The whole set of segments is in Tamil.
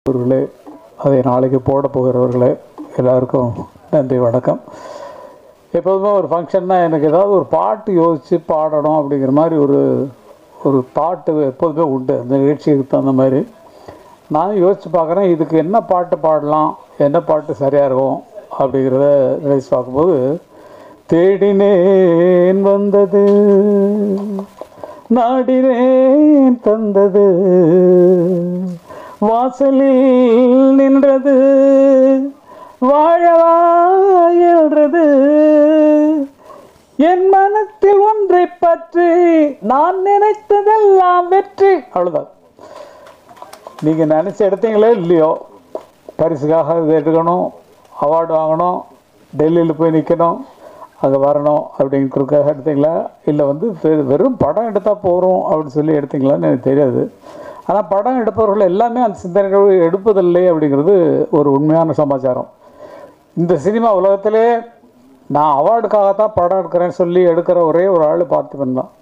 அவர்களே அதை நாளைக்கு போட போகிறவர்களே எல்லாருக்கும் நன்றி வணக்கம் எப்போதுமே ஒரு ஃபங்க்ஷன்னா எனக்கு ஏதாவது ஒரு பாட்டு யோசித்து பாடணும் அப்படிங்கிற மாதிரி ஒரு ஒரு தாட்டு எப்போதுமே உண்டு அந்த நிகழ்ச்சிக்கு தகுந்த மாதிரி நான் யோசித்து பார்க்குறேன் இதுக்கு என்ன பாட்டு பாடலாம் என்ன பாட்டு சரியாக இருக்கும் அப்படிங்கிறத நினைச்சு பார்க்கும்போது தேடினேன் வந்தது நாடினேன் தந்தது வாசலில் நின்றது வாழவா என்றது என் மனத்தில் ஒன்றை பற்றி நான் நினைத்ததெல்லாம் வெற்றி அவ்வளோதான் நீங்கள் நினச்சி எடுத்தீங்களே இல்லையோ பரிசுக்காக இது எடுக்கணும் அவார்டு வாங்கணும் டெல்லியில் போய் நிற்கணும் அங்கே வரணும் அப்படிங்கிறதுக்காக எடுத்தீங்களா இல்லை வந்து வெ- வெறும் படம் எடுத்தால் போகிறோம் அப்படின்னு சொல்லி எடுத்தீங்களான்னு எனக்கு தெரியாது ஆனால் படம் எடுப்பவர்கள் எல்லாமே அந்த சிந்தனைகள் எடுப்பதில்லை அப்படிங்கிறது ஒரு உண்மையான சமாச்சாரம் இந்த சினிமா உலகத்திலே நான் அவார்டுக்காகத்தான் படம் எடுக்கிறேன்னு சொல்லி எடுக்கிற ஒரே ஒரு ஆள் பார்த்திபன் தான்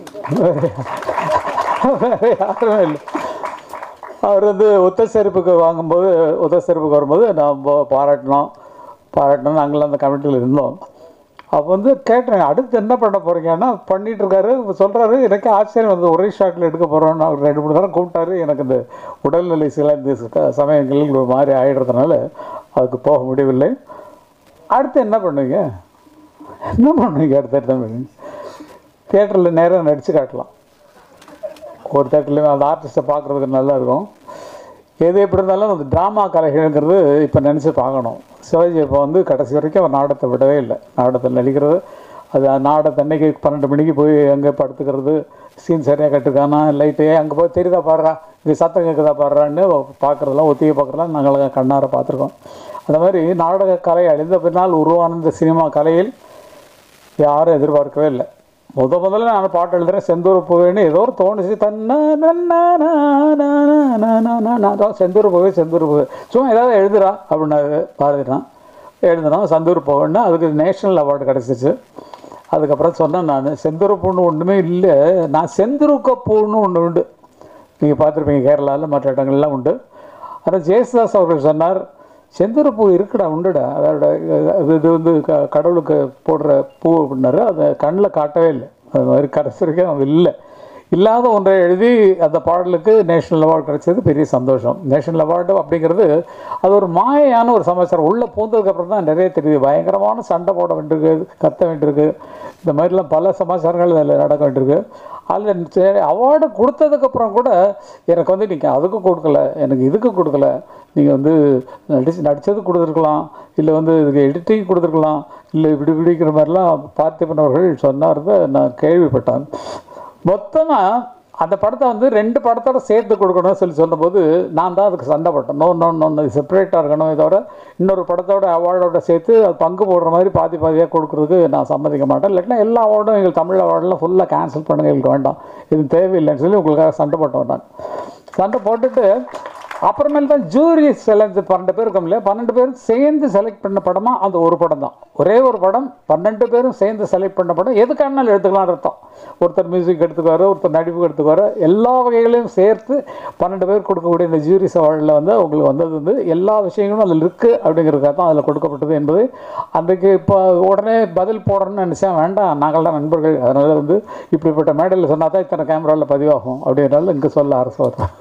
வேற யாருமே இல்லை அவர் வந்து ஒத்த செருப்புக்கு வாங்கும்போது ஒத்த செருப்புக்கு வரும்போது நான் பா- பாராட்டினோம் பாராட்டினோம் நாங்களும் அந்த கமிட்டியில் இருந்தோம் அப்போ வந்து கேட்டேன் அடுத்து என்ன பண்ண போகிறீங்கன்னா பண்ணிட்டு இருக்காரு சொல்கிறாரு எனக்கு ஆச்சரியம் வந்து ஒரே ஷாட்டில் எடுக்க போகிறோம் நான் ரெண்டு மூணு தரம் கூப்பிட்டாரு எனக்கு இந்த உடல்நிலை சில இந்த ச- சமயங்களில் ஒரு மாதிரி ஆயிடுறதுனால அதுக்கு போக முடியவில்லை அடுத்து என்ன பண்ணுவீங்க என்ன பண்ணுவீங்க அடுத்து என்ன பண்ணுவீங்க தியேட்டரில் நேராக நடித்து காட்டலாம் ஒரு தேட்டர்லையும் அந்த ஆர்டிஸ்ட்டை பார்க்குறதுக்கு நல்லா இருக்கும் எது எப்படி இருந்தாலும் அந்த ட்ராமா கலைகள்ங்கிறது இப்போ நினச்சி பார்க்கணும் சிவாஜி இப்போ வந்து கடைசி வரைக்கும் அவர் நாடகத்தை விடவே இல்லை நாடகத்தில் நடிக்கிறது அது நாடகத்தை அன்னைக்கு பன்னெண்டு மணிக்கு போய் அங்கே படுத்துக்கிறது சீன் சரியாக கட்டுக்கானா லைட்டு அங்கே போய் தெரியுதா பாடுறா இது சத்தம் கேட்குதா பாடுறான்னு பார்க்குறதெல்லாம் ஒத்திகை பார்க்குறதெல்லாம் நாங்கள் கண்ணார பார்த்துருக்கோம் அந்த மாதிரி நாடக கலை அழிந்த பின்னால் உருவான இந்த சினிமா கலையில் யாரும் எதிர்பார்க்கவே இல்லை முத முதல்ல நான் பாட்டு எழுதுறேன் செந்தூர் பூவேன்னு ஏதோ ஒரு தோணுச்சு தன்னா நன்னா நா நா நா நா நா நா நா. அதான் செந்தூர் பூவே செந்தூர் பூவே சும்மா ஏதாவது எழுதுறா அப்படின்னாரு பாரதிரான் எழுதுனோம் செந்தூர் பூவேன்னா அதுக்கு நேஷனல் அவார்டு கிடச்சிச்சு அதுக்கப்புறம் சொன்னேன் நான் செந்தூர் பூன்னு ஒன்றுமே இல்லை நான் செந்துருக்க பூன்னு ஒன்று உண்டு நீங்கள் பார்த்துருப்பீங்க கேரளாவில் மற்ற இடங்கள்லாம் உண்டு ஆனால் ஜெயசுதாஸ் அவர்கள் சொன்னார் செந்தூர பூ இருக்குடா உண்டுடா அதோட இது இது வந்து க கடவுளுக்கு போடுற பூ அப்படின்னாரு அதை கண்ணில் காட்டவே இல்லை அது மாதிரி கடைசி வரைக்கும் அது இல்லை இல்லாத ஒன்றை எழுதி அந்த பாடலுக்கு நேஷனல் அவார்டு கிடைச்சது பெரிய சந்தோஷம் நேஷனல் அவார்டு அப்படிங்கிறது அது ஒரு மாயையான ஒரு சமாச்சாரம் உள்ளே பூந்ததுக்கப்புறம் தான் நிறைய தெரியுது பயங்கரமான சண்டை போட வேண்டியிருக்கு கத்த வேண்டியிருக்கு இந்த மாதிரிலாம் பல சமாச்சாரங்கள் அதில் நடக்க வேண்டியிருக்கு அதில் சரி அவார்டு கொடுத்ததுக்கப்புறம் கூட எனக்கு வந்து நீங்கள் அதுக்கு கொடுக்கல எனக்கு இதுக்கு கொடுக்கல நீங்கள் வந்து நடிச்சு நடித்தது கொடுத்துருக்கலாம் இல்லை வந்து இதுக்கு எடிட்டிங் கொடுத்துருக்கலாம் இல்லை இப்படி இப்படிங்கிற மாதிரிலாம் பார்த்திபன் அவர்கள் சொன்னார்த நான் கேள்விப்பட்டேன் மொத்தமாக அந்த படத்தை வந்து ரெண்டு படத்தோட சேர்த்து கொடுக்கணும்னு சொல்லி சொன்னபோது நான் தான் அதுக்கு சண்டை போட்டேன் நோ நோ நோ செப்பரேட்டாக இருக்கணும் தவிர இன்னொரு படத்தோட அவார்டோட சேர்த்து அது பங்கு போடுற மாதிரி பாதி பாதியாக கொடுக்குறதுக்கு நான் சம்மதிக்க மாட்டேன் இல்லாட்டினா எல்லா அவார்டும் எங்கள் தமிழ் அவார்டெலாம் ஃபுல்லாக கேன்சல் பண்ணுங்க எங்களுக்கு வேண்டாம் இது தேவையில்லைன்னு சொல்லி உங்களுக்காக சண்டை போட்டோம் நான் சண்டை போட்டுட்டு அப்புறமேல் தான் ஜூரி செலக்ட் பன்னெண்டு பேர் இருக்கோம் இல்லையா பன்னெண்டு பேரும் சேர்ந்து செலக்ட் பண்ண படமாக அந்த ஒரு படம் தான் ஒரே ஒரு படம் பன்னெண்டு பேரும் சேர்ந்து செலக்ட் பண்ண படம் எதுக்கானாலும் எடுத்துக்கலாம் அர்த்தம் ஒருத்தர் மியூசிக் எடுத்துக்குவார் ஒருத்தர் நடிப்பு எடுத்துக்குவார் எல்லா வகைகளையும் சேர்த்து பன்னெண்டு பேர் கொடுக்கக்கூடிய இந்த ஜூரி அவார்டில் வந்து உங்களுக்கு வந்தது வந்து எல்லா விஷயங்களும் அதில் இருக்குது அப்படிங்கிறதுக்காக தான் அதில் கொடுக்கப்பட்டது என்பது அன்றைக்கு இப்போ உடனே பதில் போடணும்னு நினச்சேன் வேண்டாம் நாங்கள் தான் நண்பர்கள் அதனால் வந்து இப்படிப்பட்ட மேடையில் சொன்னால் தான் இத்தனை கேமராவில் பதிவாகும் அப்படின்றனால இங்கே சொல்ல அரசு வரும்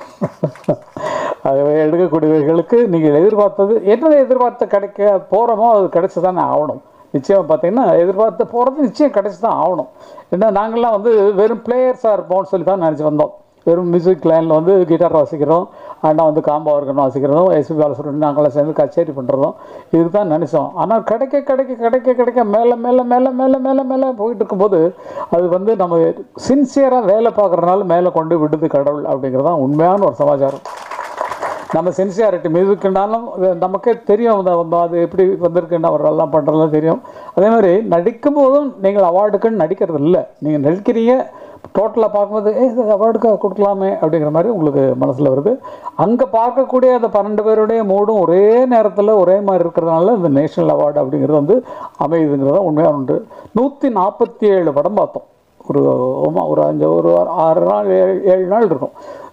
ஆகவே எடுக்கக்கூடியவர்களுக்கு நீங்கள் எதிர்பார்த்தது என்ன எதிர்பார்த்து கிடைக்க போகிறோமோ அது கிடைச்சி தானே ஆகணும் நிச்சயம் பார்த்தீங்கன்னா எதிர்பார்த்து போகிறது நிச்சயம் கிடைச்சி தான் ஆகணும் ஏன்னா நாங்கள்லாம் வந்து வெறும் பிளேயர்ஸாக இருப்போம்னு சொல்லி தான் நினச்சி வந்தோம் வெறும் மியூசிக் லைனில் வந்து கிட்டார் வாசிக்கிறோம் அண்ணா வந்து காம்பா இருக்கணும் வாசிக்கிறதும் எஸ்பி பாலசுப்ரமணியம் நாங்களாம் சேர்ந்து கச்சேரி பண்ணுறதும் இதுக்கு தான் நினச்சோம் ஆனால் கிடைக்க கிடைக்க கிடைக்க கிடைக்க மேலே மேலே மேலே மேலே மேலே மேலே போயிட்டு இருக்கும்போது அது வந்து நம்ம சின்சியராக வேலை பார்க்குறதுனால மேலே கொண்டு விடுது கடவுள் அப்படிங்கிறது தான் உண்மையான ஒரு சமாச்சாரம் நம்ம சின்சியாரிட்டி மியூசிக்குனாலும் அது நமக்கே தெரியும் அந்த அந்த அது எப்படி வந்திருக்குன்னு அவரெல்லாம் பண்ணுறதுலாம் தெரியும் அதே மாதிரி நடிக்கும் போதும் நீங்கள் அவார்டுக்குன்னு நடிக்கிறது இல்லை நீங்கள் நடிக்கிறீங்க டோட்டலாக பார்க்கும்போது ஏ இது அவார்டுக்கு கொடுக்கலாமே அப்படிங்கிற மாதிரி உங்களுக்கு மனசில் வருது அங்கே பார்க்கக்கூடிய அந்த பன்னெண்டு பேருடைய மூடும் ஒரே நேரத்தில் ஒரே மாதிரி இருக்கிறதுனால இந்த நேஷனல் அவார்டு அப்படிங்கிறது வந்து அமையுதுங்கிறது தான் உண்மையாக உண்டு நூற்றி நாற்பத்தி ஏழு படம் பார்த்தோம் ஒரு ஆமாம் ஒரு அஞ்சு ஒரு ஆறு நாள் ஏழு ஏழு நாள் இருக்கும்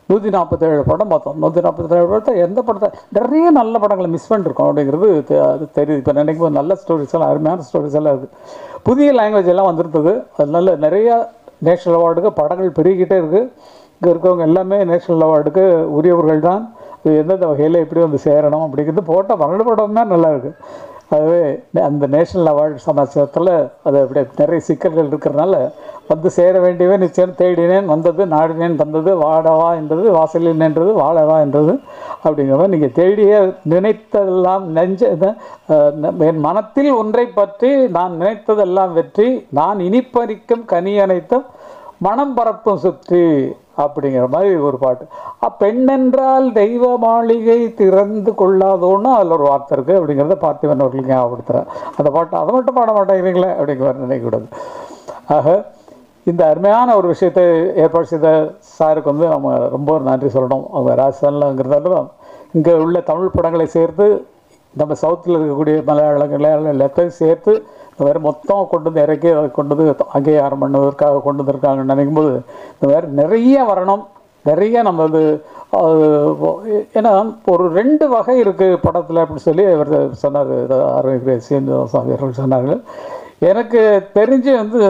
நூற்றி நாற்பத்தேழு படம் பார்த்தோம் நூற்றி நாற்பத்தேழு படத்தை எந்த படத்தை நிறைய நல்ல படங்களை மிஸ் பண்ணிருக்கோம் அப்படிங்கிறது தெ- அது தெரியுது இப்போ நினைக்கும் போது நல்ல ஸ்டோரிஸ் எல்லாம் அருமையான ஸ்டோரிஸ் எல்லாம் இருக்குது புதிய லாங்குவேஜ் எல்லாம் வந்திருந்தது அதனால நிறைய நேஷனல் அவார்டுக்கு படங்கள் பெருகிக்கிட்டே இருக்குது இங்கே இருக்கவங்க எல்லாமே நேஷனல் அவார்டுக்கு உரியவர்கள் தான் இது எந்தெந்த வகையில் எப்படி வந்து சேரணும் அப்படிங்கிறது போட்ட பன்னெண்டு படம் தான் நல்லா இருக்குது அதுவே அந்த நேஷனல் அவார்டு சமாச்சாரத்தில் அது அப்படி நிறைய சிக்கல்கள் இருக்கிறதுனால வந்து சேர வேண்டியவே நிச்சயம் தேடினேன் வந்தது நாடினேன் வந்தது வாடவா என்றது வாசலில் நின்றது வாழவா என்றது அப்படிங்கிற மாதிரி நீங்கள் தேடிய நினைத்ததெல்லாம் நெஞ்ச இத- அஹ், ந- என் மனத்தில் ஒன்றை பற்றி நான் நினைத்ததெல்லாம் வெற்றி நான் இனிப்பறிக்கும் கனி அனைத்தும் மனம் பரப்பும் சுற்றி அப்படிங்கிற மாதிரி ஒரு பாட்டு அ, பெண்ணென்றால் தெய்வ மாளிகை திறந்து கொள்ளாதோன்னு அதில் ஒரு வார்த்தை இருக்குது அப்படிங்கிறத பார்த்திபன் அவர்களுக்கு ஞாபகப்படுத்துகிறேன் அந்த பாட்டு அதை மட்டும் பாட மாட்டேங்கிறீங்களே அப்படிங்கிற மாதிரி நினைக்கக்கூடாது ஆக இந்த அருமையான ஒரு விஷயத்தை ஏற்பாடு செய்த சாருக்கு வந்து நம்ம ரொம்ப நன்றி சொல்லணும் அவங்க ராஜஸ்தான்லங்கிறதால தான் இங்கே உள்ள தமிழ் படங்களை சேர்த்து நம்ம சவுத்தில் இருக்கக்கூடிய மலையாளங்கள் எல்லாத்தையும் சேர்த்து இந்த மாதிரி மொத்தம் கொண்டு வந்து இறக்கி அதை கொண்டு வந்து அங்கீகாரம் பண்ணுவதற்காக கொண்டு வந்திருக்காங்கன்னு நினைக்கும் போது இந்த மாதிரி நிறைய வரணும் நிறைய நம்ம வந்து அது ஏன்னா ஒரு ரெண்டு வகை இருக்குது படத்தில் அப்படின்னு சொல்லி அவர் சொன்னார் ஆரோக்கிய சீனிவாசாமி அவர்கள் சொன்னார்கள் எனக்கு தெரிஞ்சு வந்து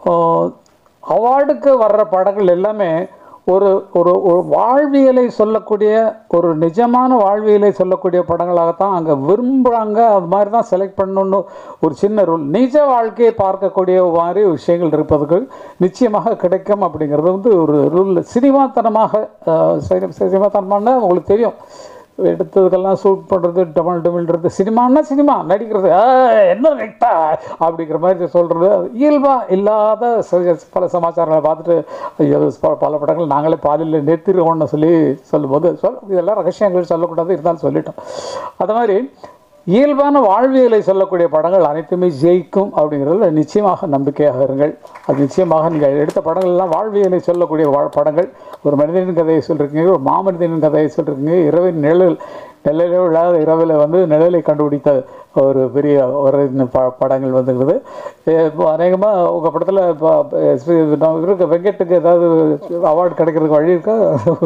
அவார்டுக்கு வர்ற படங்கள் எல்லாமே ஒரு ஒரு ஒரு வாழ்வியலை சொல்லக்கூடிய ஒரு நிஜமான வாழ்வியலை சொல்லக்கூடிய படங்களாகத்தான் அங்கே விரும்புகிறாங்க அது மாதிரி தான் செலக்ட் பண்ணணும்னு ஒரு சின்ன ரூல் நிஜ வாழ்க்கையை பார்க்கக்கூடிய மாதிரி விஷயங்கள் இருப்பதுக்கு நிச்சயமாக கிடைக்கும் அப்படிங்கிறது வந்து ஒரு ரூல் சினிமாத்தனமாக அஹ், சினி- சினிமாத்தனமான உங்களுக்கு தெரியும் எடுத்ததுக்கெல்லாம் ஷூட் பண்ணுறது டமல் டமில்றது சினிமான்னா சினிமா நடிக்கிறது "ஆ, என்ன நடித்தா அப்படிங்கிற மாதிரி சொல்கிறது இயல்பாக இல்லாத ச- பல சமாச்சாரங்களை பார்த்துட்டு ஐயோ ப- பல படங்கள் நாங்களே பாதியில் நிறுத்திடுவோம்னு சொல்லி சொல்லும்போது சொல் இதெல்லாம் ரகசியங்கள் சொல்லக்கூடாது இருந்தாலும் சொல்லிட்டோம் அது மாதிரி இயல்பான வாழ்வியலை சொல்லக்கூடிய படங்கள் அனைத்துமே ஜெயிக்கும் அப்படிங்கிறதுல நிச்சயமாக நம்பிக்கையாக இருங்கள் அது நிச்சயமாக நீங்கள் எடுத்த படங்கள் எல்லாம் வாழ்வியலை சொல்லக்கூடிய வாழ் படங்கள் ஒரு மனிதனின் கதையை சொல்லிருக்கீங்க ஒரு மாமனிதனின் கதையை சொல்லிருக்கீங்க இரவின் நிழல் நிழலே இல்லாத இரவில் வந்து நிழலை கண்டுபிடித்த ஒரு பெரிய ஒரு ப படங்கள் வந்துங்கிறது இப்போ அநேகமாக உங்கள் படத்தில் இப்போ ஸ்ரீ நம்ம இவருக்கு வெங்கட்டுக்கு ஏதாவது அவார்டு கிடைக்கிறதுக்கு வழி இருக்கா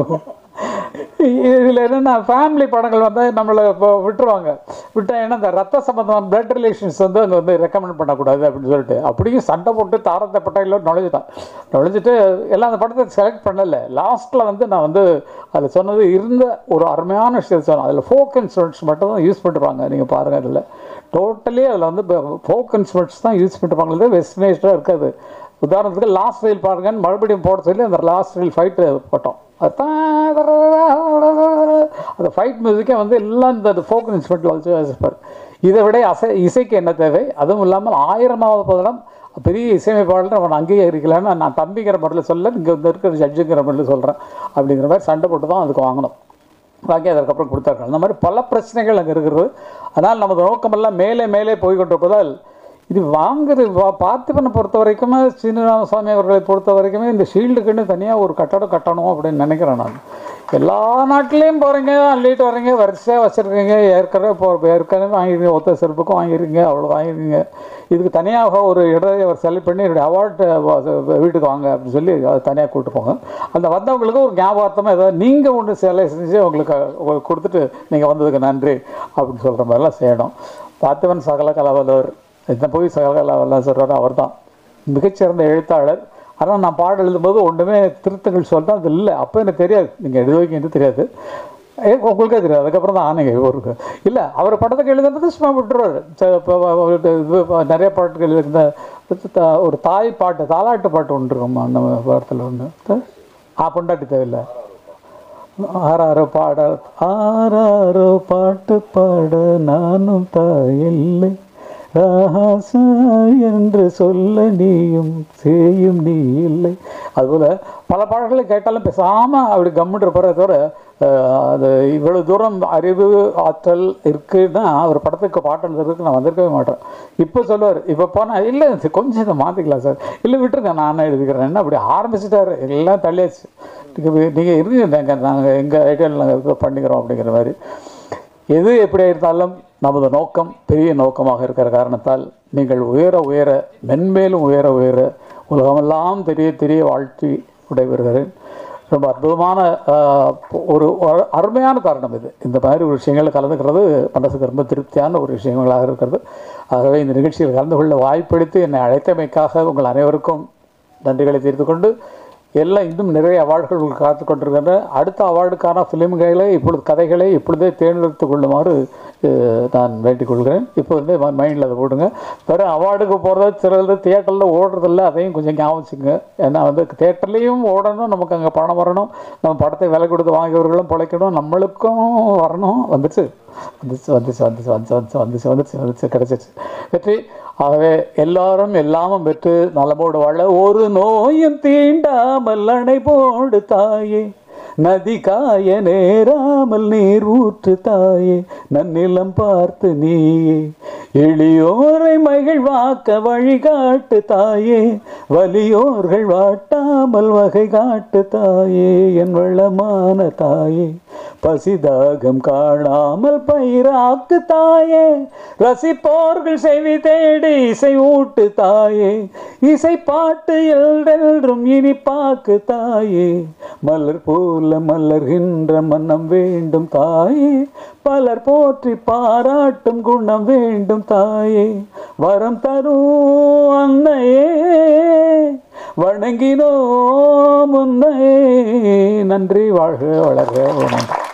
இதில் என்னென்னா ஃபேமிலி படங்கள் வந்து நம்மளை இப்போ விட்டுருவாங்க விட்டா ஏன்னா இந்த ரத்த சம்பந்தமான பிளட் ரிலேஷன்ஸ் வந்து அங்கே வந்து ரெக்கமெண்ட் பண்ணக்கூடாது அப்படின்னு சொல்லிட்டு அப்படியும் சண்டை போட்டு தாரத்தை பட்டையில் நுழைஞ்சிட்டான் நுழைஞ்சிட்டு எல்லாம் அந்த படத்தை செலக்ட் பண்ணலை லாஸ்ட்டில் வந்து நான் வந்து அதில் சொன்னது இருந்த ஒரு அருமையான விஷயத்தை சொன்னேன் அதில் ஃபோக் இன்ஸ்ட்ருமெண்ட்ஸ் மட்டும் தான் யூஸ் பண்ணிருப்பாங்க நீங்கள் பாருங்கள் அதில் டோட்டலி அதில் வந்து ஃபோக் இன்ஸ்ட்ருமெண்ட்ஸ் தான் யூஸ் பண்ணிருப்பாங்களே வெஸ்டர்னைஸ்டாக இருக்காது உதாரணத்துக்கு லாஸ்ட் ரயில் பாருங்கன்னு மறுபடியும் போட சொல்லி அந்த லாஸ்ட் ரயில் ஃபைட்டு போட்டோம் அதுதான் அந்த ஃபைட் மியூசிக்கே வந்து எல்லாம் இந்த ஃபோக் இன்ஸ்ட்ருமெண்ட்டில் வச்சு வாசிப்பார் இதை விட அசை இசைக்கு என்ன தேவை அதுவும் இல்லாமல் ஆயிரமாவது பதனம் பெரிய இசையமைப்பாளர் அவன் அங்கீகரிக்கலைன்னு நான் தம்பிங்கிற முறையில் சொல்ல இங்கே வந்து இருக்கிற ஜட்ஜுங்கிற முறையில் சொல்கிறேன் அப்படிங்கிற மாதிரி சண்டை போட்டு தான் அதுக்கு வாங்கணும் வாங்கி அதுக்கப்புறம் கொடுத்தார்கள் அந்த மாதிரி பல பிரச்சனைகள் அங்கே இருக்கிறது அதனால் நமது நோக்கமெல்லாம் மேலே மேலே போய் கொண்டிருப்பதால் இது வாங்குறது வா பார்த்திபனை பொறுத்த வரைக்குமே சீனிவாசசாமி அவர்களை பொறுத்த வரைக்குமே இந்த ஷீல்டுக்குன்னு தனியாக ஒரு கட்டடம் கட்டணும் அப்படின்னு நினைக்கிறேன் நான் எல்லா நாட்டிலையும் போகிறீங்க அள்ளிட்டு வர்றீங்க வரிசையாக வச்சுருக்கீங்க ஏற்கனவே போ ஏற்கனவே வாங்கிருக்கீங்க ஒத்த செருப்புக்கும் வாங்கியிருக்கீங்க அவ்வளோ வாங்கியிருக்கீங்க இதுக்கு தனியாக ஒரு இடத்தை அவர் செலக்ட் பண்ணி என்னுடைய அவார்டு வீட்டுக்கு வாங்க அப்படின்னு சொல்லி அதை தனியாக கூப்பிட்டு போங்க அந்த வந்தவங்களுக்கு ஒரு ஞாபகார்த்தமாக ஏதாவது நீங்கள் ஒன்று சிலை செஞ்சு உங்களுக்கு உங்களுக்கு கொடுத்துட்டு நீங்கள் வந்ததுக்கு நன்றி அப்படின்னு சொல்கிற மாதிரிலாம் செய்யணும் பார்த்திபன் சகல கலாவல்லவர் இந்த போய் சகல கலாவல்லாம் சொல்கிறாரு அவர் தான் மிகச்சிறந்த எழுத்தாளர் ஆனால் நான் பாடம் எழுதும்போது ஒன்றுமே திருத்தங்கள் சொல்லிட்டேன் அது இல்லை அப்போ எனக்கு தெரியாது நீங்கள் எழுத வைக்கிறது தெரியாது ஏ, உங்களுக்கே தெரியாது அதுக்கப்புறம் தான் ஆனீங்க ஒரு இல்லை அவர் படத்துக்கு எழுதுறது சும்மா விட்டுருவாரு ச- இப்போ அவர்கிட்ட இது இப்போ நிறைய பாட்டுகள் இந்த த- ஒரு தாய் பாட்டு தாலாட்டு பாட்டு ஒன்று இருக்குமா அந்த படத்தில் ஒன்று ஆ பொண்டாட்டி தேவையில்லை ஆறாரோ பாட ஆறாரோ பாட்டு பாட நானும் தாயில்லை ராசா என்று சொல்ல நீயும் செய்யும் நீ இல்லை அதுபோல் பல பாடல்களை கேட்டாலும் பேசாமல் அப்படி கம்முட்டு இருப்பாரே தவிர அஹ், அது இவ்வளோ தூரம் அறிவு ஆற்றல் இருக்குன்னா அவர் படத்துக்கு பாட்டு எழுதுறதுக்கு நான் வந்திருக்கவே மாட்டேன் இப்போ சொல்லுவார் இப்போ போனால் இல்லை இது கொஞ்சம் இதை மாற்றிக்கலாம் சார் இல்லை விட்டுருங்க நானே எழுதிக்கிறேன் என்ன அப்படி ஆரம்பிச்சிட்டாரு எல்லாம் தள்ளியாச்சு நீங்கள் நீங்கள் இருங்க நாங்கள் நாங்கள் எங்கள் ஐடியாவில் நாங்கள் பண்ணிக்கிறோம் அப்படிங்கிற மாதிரி எது எப்படி இருந்தாலும் நமது நோக்கம் பெரிய நோக்கமாக இருக்கிற காரணத்தால் நீங்கள் உயர உயர மென்மேலும் உயர உயர உலகமெல்லாம் தெரிய தெரிய வாழ்த்தி விடைபெறுகிறேன் ரொம்ப அற்புதமான ஆஹ், ஒரு ஒரு அருமையான தருணம் இது இந்த மாதிரி ஒரு விஷயங்கள் கலந்துக்கிறது மனசுக்கு ரொம்ப திருப்தியான ஒரு விஷயங்களாக இருக்கிறது ஆகவே இந்த நிகழ்ச்சியில் கலந்து கொள்ள வாய்ப்பளித்து என்னை அழைத்தமைக்காக உங்கள் அனைவருக்கும் நன்றிகளை தெரிந்து கொண்டு எல்லாம் இன்னும் நிறைய அவார்டுகள் உங்களுக்கு காத்து கொண்டிருக்கின்றன அடுத்த அவார்டுக்கான ஃபிலிம்களை இப்பொழுது கதைகளை இப்பொழுதே தேர்ந்தெடுத்து கொள்ளுமாறு அஹ், நான் வேண்டிக் கொள்கிறேன் இப்போ வந்து மைண்டில் அதை போடுங்க வெறும் அவார்டுக்கு போகிறது சிலது தியேட்டரில் ஓடுறதில்ல அதையும் கொஞ்சம் ஞாபகம் வச்சுங்க ஏன்னா வந்து தேட்டர்லேயும் ஓடணும் நமக்கு அங்கே பணம் வரணும் நம்ம படத்தை விலை கொடுத்து வாங்கியவர்களும் பிழைக்கணும் நம்மளுக்கும் வரணும் வந்துச்சு வந்துச்சு வந்துச்சு வந்துச்சு வந்துச்சு வந்துச்சு வந்துச்சு வந்துச்சு வந்துச்சு கிடச்சிச்சு வெற்றி ஆகவே எல்லாரும் எல்லாமும் பெற்று நலமோடு வாழ ஒரு நோயும் தீண்டாமல் அணை போடு தாயே நதி காய நேராமல் நீர் ஊற்று தாயே நன்னிலம் பார்த்து நீயே எளியோரை மகிழ்வாக்க வழிகாட்டு தாயே வலியோர்கள் வாட்டாமல் வகை காட்டு தாயே என் வளமான தாயே பசிதாகம் காணாமல் பயிராக்கு தாயே ரசிப்போர்கள் செவி தேடி இசை ஊட்டு தாயே இசை பாட்டு எல்லென்றும் இனிப்பாக்கு தாயே மலர் போல மலர்கின்ற மனம் வேண்டும் தாயே பலர் போற்றி பாராட்டும் குணம் வேண்டும் தாயே வரம் தரும் அன்னையே வணங்கினோம் உன்னையே நன்றி வாழ்க வளர்க நன்றி